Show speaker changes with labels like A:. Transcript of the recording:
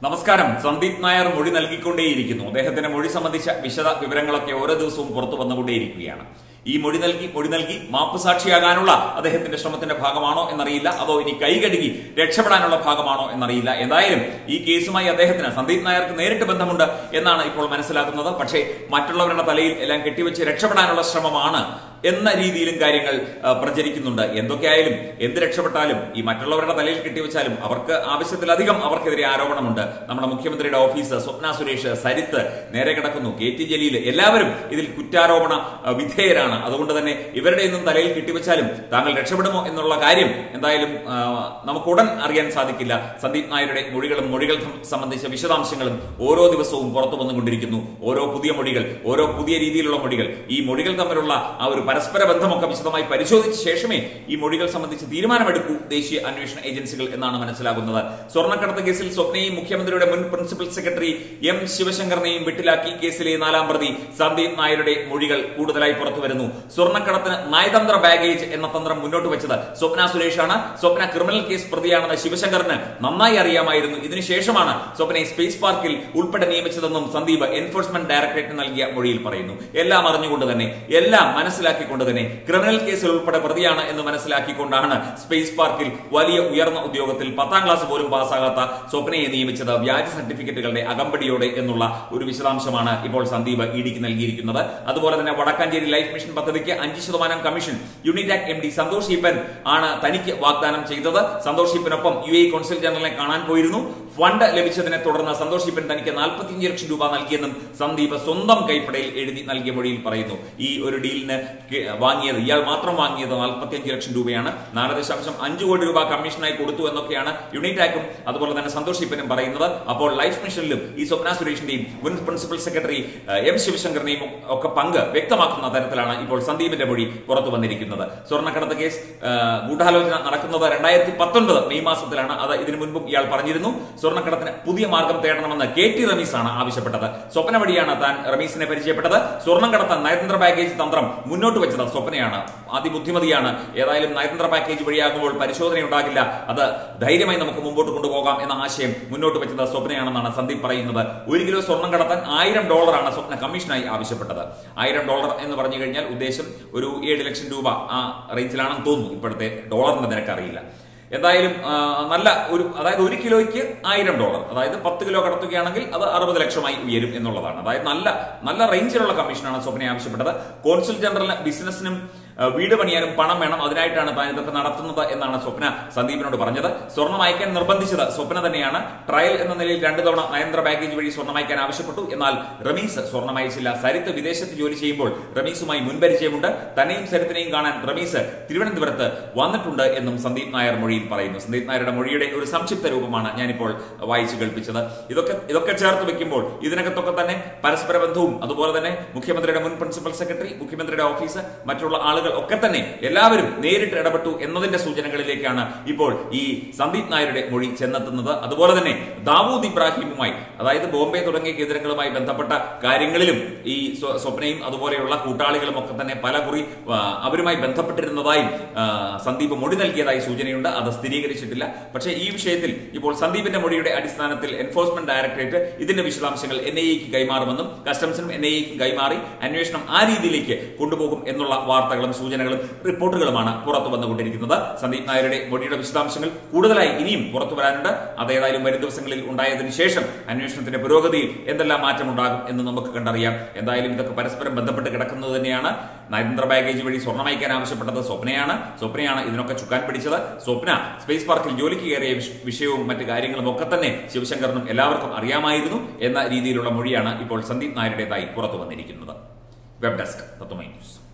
A: നമസ്കാരം സന്ദീപ് നായർ മൊഴി നൽകിക്കൊണ്ടേയിരിക്കുന്നു അദ്ദേഹത്തിന്റെ മൊഴി സംബന്ധിച്ച വിശദ വിവരങ്ങളൊക്കെ ഓരോ ദിവസവും പുറത്തു വന്നുകൊണ്ടേയിരിക്കുകയാണ് ഈ മൊഴി നൽകി മൊഴി നൽകി മാപ്പ് സാക്ഷിയാകാനുള്ള അദ്ദേഹത്തിന്റെ ശ്രമത്തിന്റെ ഭാഗമാണോ എന്നറിയില്ല അതോ ഇനി കൈകഴുകി രക്ഷപ്പെടാനുള്ള ഭാഗമാണോ എന്നറിയില്ല എന്തായാലും ഈ കേസുമായി അദ്ദേഹത്തിന് സന്ദീപ് നായർക്ക് നേരിട്ട് ബന്ധമുണ്ട് എന്നാണ് ഇപ്പോൾ മനസ്സിലാക്കുന്നത് പക്ഷേ മറ്റുള്ളവരുടെ തലയിൽ എല്ലാം കെട്ടിവെച്ച് രക്ഷപ്പെടാനുള്ള ശ്രമമാണ് എന്ന രീതിയിലും കാര്യങ്ങൾ ആ, പ്രചരിക്കുന്നുണ്ട് എന്തൊക്കെയായാലും എന്ത് രക്ഷപ്പെട്ടാലും ഈ മറ്റുള്ളവരുടെ തലയിൽ കെട്ടിവെച്ചാലും അവർക്ക് ആവശ്യത്തിലധികം അവർക്കെതിരെ ആരോപണമുണ്ട് നമ്മുടെ മുഖ്യമന്ത്രിയുടെ ഓഫീസ് സ്വപ്ന സുരേഷ് സരിത്ത് നേരെ കിടക്കുന്നു കെ ടി ജലീൽ എല്ലാവരും ഇതിൽ കുറ്റാരോപണ ആ, വിധേയരാണ് അതുകൊണ്ട് തന്നെ ഇവരുടെ ഒന്നും തലയിൽ കെട്ടിവെച്ചാലും താങ്കൾ രക്ഷപ്പെടുമോ എന്നുള്ള കാര്യം എന്തായാലും ആ, നമുക്ക് ഉടൻ അറിയാൻ സാധിക്കില്ല സന്ദീപ് നായരുടെ മൊഴികളും മൊഴികൾ സംബന്ധിച്ച വിശദാംശങ്ങളും ഓരോ ദിവസവും പുറത്തു വന്നുകൊണ്ടിരിക്കുന്നു ഓരോ പുതിയ മൊഴികൾ ഓരോ പുതിയ രീതിയിലുള്ള മൊഴികൾ ഈ മൊഴികൾ തമ്മിലുള്ള ആ ഒരു പരസ്പര ബന്ധമൊക്കെ വിശദമായി പരിശോധിച്ച ശേഷമേ ഈ മൊഴികൾ സംബന്ധിച്ച് തീരുമാനമെടുക്കൂ ദേശീയ അന്വേഷണ ഏജൻസികൾ എന്നാണ് മനസ്സിലാകുന്നത് സ്വർണ്ണക്കടത്ത് കേസിൽ സ്വപ്നയും മുഖ്യമന്ത്രിയുടെ മുൻ പ്രിൻസിപ്പൽ സെക്രട്ടറി എം ശിവശങ്കറിനെയും വിട്ടിലാക്കി കേസിലെ നാലാം പ്രതി സന്ദീപ് നായരുടെ മൊഴികൾ കൂടുതലായി പുറത്തു വരുന്നു സ്വർണ്ണക്കടത്തിന് നയതന്ത്ര ബാഗേജ് എന്ന തന്ത്രം മുന്നോട്ട് വെച്ചത് സ്വപ്ന സുരേഷാണ് സ്വപ്ന ക്രിമിനൽ കേസ് പ്രതിയാണെന്ന് ശിവശങ്കറിന് നന്നായി അറിയാമായിരുന്നു ഇതിനുശേഷമാണ് സ്വപ്നയെ സ്പേസ് പാർക്കിൽ ഉൾപ്പെടെ നിയമിച്ചതെന്നും സന്ദീപ് എൻഫോഴ്സ്മെന്റ് ഡയറക്ടറേറ്റ് നൽകിയ മൊഴിയിൽ പറയുന്നു എല്ലാം അറിഞ്ഞുകൊണ്ട് തന്നെ എല്ലാം മനസ്സിലാക്കിക്കൊണ്ട് തന്നെ ക്രിമിനൽ കേസിൽ ഉൾപ്പെടെ പ്രതിയാണ് എന്ന് മനസ്സിലാക്കിക്കൊണ്ടാണ് സ്പേസ് പാർക്കിൽ വലിയ ഉയർന്ന ഉദ്യോഗത്തിൽ പത്താം ക്ലാസ് പോലും പാസ്സാകാത്ത സ്വപ്നയെ നിയമിച്ചത് വ്യാജ സർട്ടിഫിക്കറ്റുകളുടെ അകമ്പടിയോടെ എന്നുള്ള ഒരു വിശദാംശമാണ് ഇപ്പോൾ സന്ദീപ് ഇഡിക്ക് നൽകിയിരിക്കുന്നത് അതുപോലെ തന്നെ വടക്കാഞ്ചേരി ലൈഫ് മിഷൻ പദ്ധതിക്ക് അഞ്ച് ശതമാനം commission Unitac M D Santhosh Eappen ആണ് തനിക്ക് വാഗ്ദാനം ചെയ്തത് സന്തോഷ് ഈപ്പനൊപ്പം യു എ കോൺസുൽ ജനറലിനെ കാണാൻ പോയിരുന്നു ഫണ്ട് ലഭിച്ചതിനെ തുടർന്ന് സന്തോഷ് ഈപ്പൻ തനിക്ക് നാൽപ്പത്തിയഞ്ച് ലക്ഷം രൂപ നൽകിയെന്നും സന്ദീപ് സ്വന്തം കൈപ്പടയിൽ എഴുതി നൽകിയ മൊഴിയിൽ പറയുന്നു ഈ ഒരു ഡീലിന് കെ- വാങ്ങിയത് ഇയാൾ മാത്രം വാങ്ങിയത് നാൽപ്പത്തിയഞ്ച് ലക്ഷം രൂപയാണ് നാല് ദശാംശം അഞ്ച് കോടി രൂപ കമ്മീഷനായി കൊടുത്തു എന്നൊക്കെയാണ് യൂണിറ്റാക്കും അതുപോലെ തന്നെ സന്തോഷ് ഈപ്പനും പറയുന്നത് അപ്പോൾ ലൈഫ് മിഷനിലും ഈ സ്വപ്ന സുരേഷിന്റെയും മുൻ പ്രിൻസിപ്പൽ സെക്രട്ടറി ഏഹ്, എം ശിവശങ്കറിനെയും ഒക്കെ പങ്ക് വ്യക്തമാക്കുന്ന തരത്തിലാണ് ഇപ്പോൾ സന്ദീപിന്റെ മൊഴി പുറത്തു വന്നിരിക്കുന്നത് സ്വർണ്ണക്കടത്ത് കേസ് ഏഹ്, ഗൂഢാലോചന നടക്കുന്നത് രണ്ടായിരത്തി പത്തൊൻപത് മെയ് മാസത്തിലാണ് അത് ഇതിനു മുൻപും ഇയാൾ പറഞ്ഞിരുന്നു സ്വർണ്ണക്കടത്തിന് പുതിയ മാർഗം തേടണമെന്ന് കെ ടി റമീസ് ആണ് ആവശ്യപ്പെട്ടത് സ്വപ്ന വഴിയാണ് താൻ റമീസിനെ പരിചയപ്പെട്ടത് സ്വർണ്ണം കടത്താൻ നയതന്ത്ര പാക്കേജ് തന്ത്രം മുന്നോട്ട് വെച്ചത് സ്വപ്നയാണ് അതിബുദ്ധിമതിയാണ് ഏതായാലും നയതന്ത്ര പാക്കേജ് വഴിയാകുമ്പോൾ പരിശോധന ഉണ്ടാകില്ല അത് ധൈര്യമായി നമുക്ക് മുമ്പോട്ട് കൊണ്ടുപോകാം എന്ന ആശയം മുന്നോട്ട് വെച്ചത് സ്വപ്നയാണെന്നാണ് സന്ദീപ് പറയുന്നത് ഒരു കിലോ സ്വർണ്ണം കടത്താൻ ആയിരം ഡോളറാണ് സ്വപ്ന കമ്മീഷനായി ആവശ്യപ്പെട്ടത് ആയിരം ഡോളർ എന്ന് പറഞ്ഞു കഴിഞ്ഞാൽ ഉദ്ദേശം ഒരു ഏഴ് ലക്ഷം രൂപ ആ റേഞ്ചിലാണെന്ന് തോന്നുന്നു ഇപ്പോഴത്തെ ഡോളറിന്റെ നിരക്ക് അറിയില്ല എന്തായാലും ആ, നല്ല ഒരു അതായത് ഒരു കിലോയ്ക്ക് ആയിരം ഡോളർ അതായത് പത്ത് കിലോ കടത്തുകയാണെങ്കിൽ അത് അറുപത് ലക്ഷമായി ഉയരും എന്നുള്ളതാണ് അതായത് നല്ല നല്ല റേഞ്ചിലുള്ള കമ്മീഷനാണ് സ്വപ്ന ആവശ്യപ്പെട്ടത് കോൺസുൽ ജനറലിന് ബിസിനസിനും ആ, വീട് പണിയാനും പണം വേണം അതിനായിട്ടാണ് താൻ ഇതൊക്കെ നടത്തുന്നത് എന്നാണ് സ്വപ്ന സന്ദീപിനോട് പറഞ്ഞത് സ്വർണം അയക്കാൻ നിർബന്ധിച്ചത് സ്വപ്ന തന്നെയാണ് ട്രയൽ എന്ന നിലയിൽ രണ്ടു തവണ നയന്ത്ര ബാഗേജ് വഴി സ്വർണം അയക്കാൻ ആവശ്യപ്പെട്ടു എന്നാൽ റമീസ് സ്വർണം അയച്ചില്ല സരിത്ത് വിദേശത്ത് ജോലി ചെയ്യുമ്പോൾ റമീസുമായി മുൻപരിചയമുണ്ട് തന്നെയും സരിത്തിനെയും കാണാൻ റമീസ് തിരുവനന്തപുരത്ത് വന്നിട്ടുണ്ട് എന്നും സന്ദീപ് നായർ മൊഴിയിൽ പറയുന്നു സന്ദീപ് നായരുടെ മൊഴിയുടെ ഒരു സംക്ഷിപ്ത രൂപമാണ് ഞാനിപ്പോൾ വായിച്ചു കേൾപ്പിച്ചത് ഇതൊക്കെ ഇതൊക്കെ ചേർത്ത് വെക്കുമ്പോൾ ഇതിനകത്തൊക്കെ തന്നെ പരസ്പര ബന്ധവും അതുപോലെ തന്നെ മുഖ്യമന്ത്രിയുടെ മുൻ പ്രിൻസിപ്പൽ സെക്രട്ടറി മുഖ്യമന്ത്രിയുടെ ഓഫീസ് മറ്റുള്ള ആളുകൾ ഒക്കെ തന്നെ എല്ലാവരും നേരിട്ട് ഇടപെട്ടു എന്നതിന്റെ സൂചനകളിലേക്കാണ് ഇപ്പോൾ ഈ സന്ദീപ് നായരുടെ മൊഴി ചെന്നെത്തുന്നത് അതുപോലെ തന്നെ ദാവൂദ് ഇബ്രാഹിമുമായി അതായത് ബോംബെ തുടങ്ങിയ കേന്ദ്രങ്ങളുമായി ബന്ധപ്പെട്ട കാര്യങ്ങളിലും ഈ സ്വ- സ്വപ്നയും അതുപോലെയുള്ള കൂട്ടാളികളും ഒക്കെ തന്നെ പല കുറി ആ, അവരുമായി ബന്ധപ്പെട്ടിരുന്നതായും ആ, സന്ദീപ് മൊഴി നൽകിയതായി സൂചനയുണ്ട് അത് സ്ഥിരീകരിച്ചിട്ടില്ല പക്ഷേ ഈ വിഷയത്തിൽ ഇപ്പോൾ സന്ദീപിന്റെ മൊഴിയുടെ അടിസ്ഥാനത്തിൽ എൻഫോഴ്സ്മെന്റ് ഡയറക്ടറേറ്റ് ഇതിന്റെ വിശദാംശങ്ങൾ എൻ ഐ എക്ക് കൈമാറുമെന്നും കസ്റ്റംസിനും എൻ ഐ എക്കും കൈമാറി അന്വേഷണം ആ രീതിയിലേക്ക് കൊണ്ടുപോകും എന്നുള്ള വാർത്തകളും സൂചനകളും റിപ്പോർട്ടുകളുമാണ് പുറത്തു വന്നുകൊണ്ടിരിക്കുന്നത് സന്ദീപ് നായരുടെ മൊഴിയുടെ വിശദാംശങ്ങൾ കൂടുതലായി ഇനിയും പുറത്തു വരാനുണ്ട് അതേതായാലും വരും ദിവസങ്ങളിൽ ഉണ്ടായതിനു ശേഷം അന്വേഷണത്തിന്റെ പുരോഗതിയിൽ എന്തെല്ലാം മാറ്റമുണ്ടാകും എന്ന് നമുക്ക് കണ്ടറിയാം എന്തായാലും ഇതൊക്കെ പരസ്പരം ബന്ധപ്പെട്ട് കിടക്കുന്നത് തന്നെയാണ് നയതന്ത്ര ബാഗേജ് വഴി സ്വർണ്ണം അയക്കാൻ ആവശ്യപ്പെട്ടത് സ്വപ്നയാണ് സ്വപ്നയാണ് ഇതിനൊക്കെ ചുക്കാൻ പിടിച്ചത് സ്വപ്ന സ്പേസ് പാർക്കിൽ ജോലിക്ക് കയറിയ വിഷ- വിഷയവും മറ്റു കാര്യങ്ങളും ഒക്കെ തന്നെ ശിവശങ്കറിനും എല്ലാവർക്കും അറിയാമായിരുന്നു എന്ന രീതിയിലുള്ള മൊഴിയാണ് ഇപ്പോൾ സന്ദീപ് നായരുടേതായി പുറത്തു വന്നിരിക്കുന്നത് വെബ് ഡെസ്ക് തത്വമൈ ന്യൂസ്